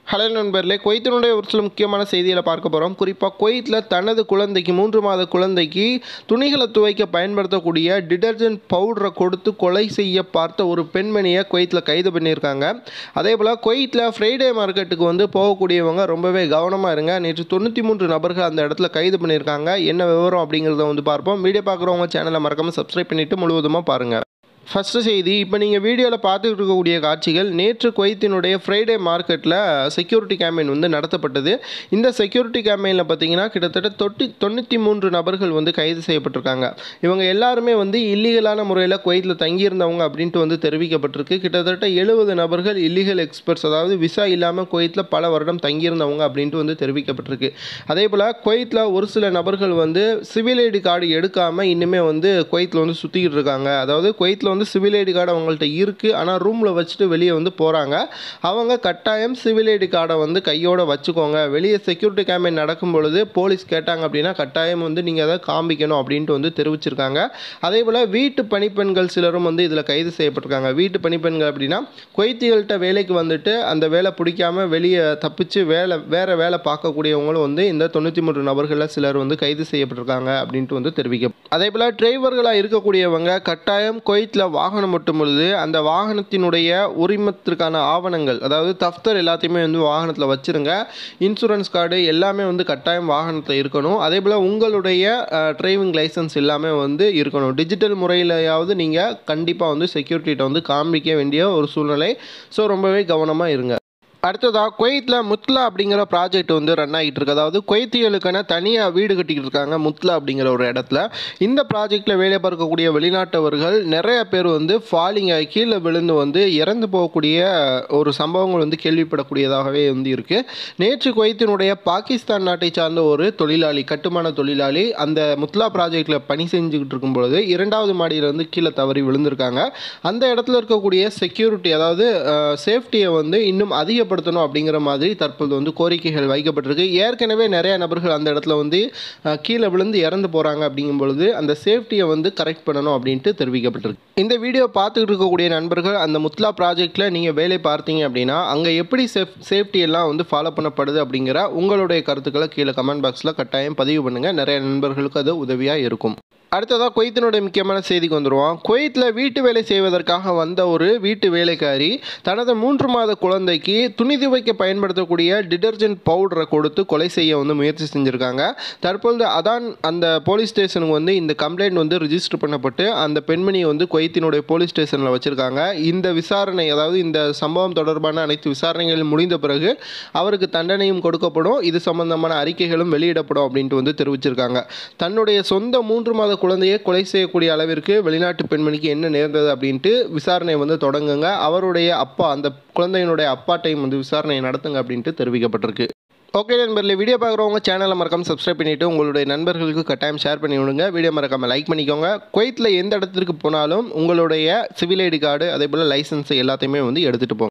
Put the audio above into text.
hello நண்பர்களே குவைத்தினுடைய ஒரு சில முக்கியமான செய்திகளை பார்க்க போகிறோம் குறிப்பாக குவைத்தில் தனது குழந்தைக்கு மூன்று மாத குழந்தைக்கு துணிகளை துவைக்க பயன்படுத்தக்கூடிய டிடர்ஜென்ட் பவுடரை கொடுத்து கொலை செய்ய பார்த்த ஒரு பெண்மணியை குவைத்தில் கைது பண்ணியிருக்காங்க அதே போல் குவைத்தில் ஃப்ரைடே மார்க்கெட்டுக்கு வந்து போகக்கூடியவங்க ரொம்பவே கவனமாக இருங்க நேற்று தொண்ணூற்றி மூன்று நபர்கள் அந்த இடத்துல கைது பண்ணியிருக்காங்க என்ன விவரம் அப்படிங்கிறத வந்து பார்ப்போம் வீடியோ பார்க்குறவங்க சேனலை மறக்காமல் சப்ஸ்கிரைப் பண்ணிவிட்டு முழுவதுமாக பாருங்கள் ஃபஸ்ட்டு செய்தி இப்போ நீங்கள் வீடியோவில் பார்த்துக்கிட்டு இருக்கக்கூடிய காட்சிகள் நேற்று குவைத்தினுடைய ஃப்ரைடே மார்க்கெட்டில் செக்யூரிட்டி கேம்பெயின் வந்து நடத்தப்பட்டது இந்த செக்யூரிட்டி கேம்பெயினில் பார்த்தீங்கன்னா கிட்டத்தட்ட தொட்டி தொண்ணூற்றி மூன்று நபர்கள் வந்து கைது செய்யப்பட்டிருக்காங்க இவங்க எல்லாருமே வந்து இல்லீகலான முறையில் குவைத்தில் தங்கியிருந்தவங்க அப்படின்ட்டு வந்து தெரிவிக்கப்பட்டிருக்கு கிட்டத்தட்ட எழுபது நபர்கள் இல்லீகல் எக்ஸ்பர்ட்ஸ் அதாவது விசா இல்லாமல் குவைத்தில் பல வருடம் தங்கியிருந்தவங்க அப்படின்ட்டு வந்து தெரிவிக்கப்பட்டிருக்கு அதே போல் குவைத்தில் ஒரு சில நபர்கள் வந்து சிவில் ஐடி கார்டு எடுக்காமல் இன்னுமே வந்து குவைத்தில் வந்து சுற்றிக்கிட்டு இருக்காங்க அதாவது குவைத்தில் வந்து சிவில் ஐடி கார்டு அவங்கள்ட்ட இருக்குது ஆனால் ரூமில் வச்சுட்டு வெளியே வந்து போகிறாங்க அவங்க கட்டாயம் சிவில் ஐடி கார்டை வந்து கையோட வச்சுக்கோங்க வெளியே செக்யூரிட்டி கேம்பெயின் நடக்கும் பொழுது போலீஸ் கேட்டாங்க அப்படின்னா கட்டாயம் வந்து நீங்கள் அதை காமிக்கணும் அப்படின்ட்டு வந்து தெரிவிச்சிருக்காங்க அதே போல் வீட்டு பணிப்பெண்கள் சிலரும் வந்து இதில் கைது செய்யப்பட்டிருக்காங்க வீட்டு பணிப்பெண்கள் அப்படின்னா குவைத்திகள்கிட்ட வேலைக்கு வந்துட்டு அந்த வேலை பிடிக்காம வெளியே தப்பிச்சு வேலை வேறு வேலை பார்க்கக்கூடியவங்களும் வந்து இந்த தொண்ணூற்றி மூன்று நபர்களில் சிலர் வந்து கைது செய்யப்பட்டிருக்காங்க அப்படின்ட்டு வந்து தெரிவிக்க அதே போல் டிரைவர்களாக இருக்கக்கூடியவங்க கட்டாயம் குவைத்தில் வாகனம் ஓட்டும் பொழுது அந்த வாகனத்தினுடைய உரிமத்திற்கான ஆவணங்கள் அதாவது தஃப்தர் எல்லாத்தையுமே வந்து வாகனத்தில் வச்சுருங்க இன்சூரன்ஸ் கார்டு எல்லாமே வந்து கட்டாயம் வாகனத்தில் இருக்கணும் அதே போல் உங்களுடைய டிரைவிங் லைசன்ஸ் எல்லாமே வந்து இருக்கணும் டிஜிட்டல் முறையிலையாவது நீங்கள் கண்டிப்பாக வந்து செக்யூரிட்டிகிட்ட வந்து காமிக்க வேண்டிய ஒரு சூழ்நிலை ஸோ ரொம்பவே கவனமாக இருங்க அடுத்ததாக குவைத்தில் முத்லா அப்படிங்கிற ப்ராஜெக்ட் வந்து ரன் ஆகிட்டு இருக்கு அதாவது குவைத்திகளுக்கான தனியாக வீடு கட்டிக்கிட்டு இருக்காங்க முத்லா அப்படிங்கிற ஒரு இடத்துல இந்த ப்ராஜெக்டில் வேலை பார்க்கக்கூடிய வெளிநாட்டவர்கள் நிறைய பேர் வந்து ஃபாலிங் ஆகி கீழே விழுந்து வந்து இறந்து போகக்கூடிய ஒரு சம்பவங்கள் வந்து கேள்விப்படக்கூடியதாகவே வந்து இருக்குது நேற்று குவைத்தினுடைய பாகிஸ்தான் நாட்டை சார்ந்த ஒரு தொழிலாளி கட்டுமான தொழிலாளி அந்த முத்லா ப்ராஜெக்டில் பணி செஞ்சுக்கிட்டு இருக்கும் பொழுது இரண்டாவது மாடியில் வந்து கீழே தவறி விழுந்திருக்காங்க அந்த இடத்துல இருக்கக்கூடிய செக்யூரிட்டி அதாவது சேஃப்டியை வந்து இன்னும் அதிகப்படுத்த செயல்படுத்தணும் அப்படிங்கிற மாதிரி தற்போது வந்து கோரிக்கைகள் வைக்கப்பட்டிருக்கு ஏற்கனவே நிறைய நபர்கள் அந்த இடத்துல வந்து கீழே விழுந்து இறந்து போகிறாங்க அப்படிங்கும் பொழுது அந்த சேஃப்டியை வந்து கரெக்ட் பண்ணணும் அப்படின்ட்டு தெரிவிக்கப்பட்டிருக்கு இந்த வீடியோ பார்த்துக்கிட்டு இருக்கக்கூடிய நண்பர்கள் அந்த முத்லா ப்ராஜெக்டில் நீங்கள் வேலை பார்த்தீங்க அப்படின்னா அங்கே எப்படி சேஃப் சேஃப்டி எல்லாம் வந்து ஃபாலோ பண்ணப்படுது அப்படிங்கிற உங்களுடைய கருத்துக்களை கீழே கமெண்ட் பாக்ஸில் கட்டாயம் பதிவு பண்ணுங்கள் நிறைய நண்பர்களுக்கு அது உதவியாக இருக்கும் அடுத்ததாக குவைத்தினுடைய முக்கியமான செய்திக்கு வந்துடுவோம் குவைத்தில் வீட்டு வேலை செய்வதற்காக வந்த ஒரு வீட்டு வேலைக்காரி தனது மூன்று மாத குழந்தைக்கு துணி துவைக்க பயன்படுத்தக்கூடிய டிடர்ஜென்ட் பவுடரை கொடுத்து கொலை செய்ய வந்து முயற்சி செஞ்சுருக்காங்க தற்பொழுது அதான் அந்த போலீஸ் ஸ்டேஷனுக்கு வந்து இந்த கம்ப்ளைண்ட் வந்து ரிஜிஸ்டர் பண்ணப்பட்டு அந்த பெண்மணியை வந்து குவைத்தினுடைய போலீஸ் ஸ்டேஷனில் வச்சுருக்காங்க இந்த விசாரணை அதாவது இந்த சம்பவம் தொடர்பான அனைத்து விசாரணைகள் முடிந்த பிறகு அவருக்கு தண்டனையும் கொடுக்கப்படும் இது சம்பந்தமான அறிக்கைகளும் வெளியிடப்படும் அப்படின்ட்டு வந்து தெரிவிச்சிருக்காங்க தன்னுடைய சொந்த மூன்று மாத குழந்தையை கொலை செய்யக்கூடிய அளவிற்கு வெளிநாட்டு பெண்மணிக்கு என்ன நேர்ந்தது அப்படின்ட்டு விசாரணை வந்து தொடங்குங்க அவருடைய அப்பா அந்த குழந்தையினுடைய அப்பாட்டையும் வந்து விசாரணையை நடத்துங்க அப்படின்ட்டு தெரிவிக்கப்பட்டிருக்கு ஓகே நண்பர்களே வீடியோ பார்க்குறவங்க சேனலை மறக்காம சப்ஸ்கிரைப் பண்ணிவிட்டு உங்களுடைய நண்பர்களுக்கு கட்டாயம் ஷேர் பண்ணி விடுங்க வீடியோ மறக்காமல் லைக் பண்ணிக்கோங்க குவைத்தில் எந்த இடத்துக்கு போனாலும் உங்களுடைய சிவில் ஐடி கார்டு அதே போல் லைசன்ஸ் எல்லாத்தையுமே வந்து எடுத்துகிட்டு போங்க